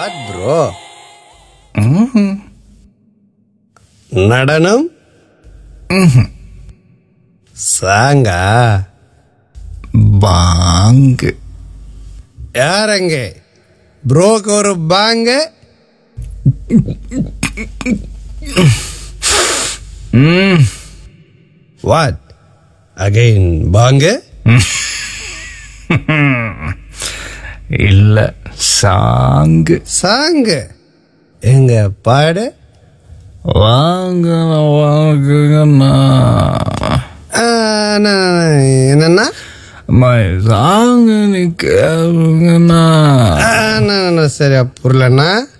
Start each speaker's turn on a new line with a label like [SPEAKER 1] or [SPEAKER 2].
[SPEAKER 1] what bro நடனம் சாங்கா
[SPEAKER 2] பாங்கு
[SPEAKER 1] யாரங்க ப்ரோக்கு ஒரு பாங்க வாட் அகைன் பாங்க
[SPEAKER 2] இல்ல சாங்கு
[SPEAKER 1] சாங்க எங்க பாடு
[SPEAKER 2] வாங்க வாங்குங்கண்ணா
[SPEAKER 1] ஆ, நான் என்னன்னா
[SPEAKER 2] அம்மா சாங்கு நீ கேளுங்கண்ணா
[SPEAKER 1] ஆ, நான் நான் சரியா புரியலண்ணா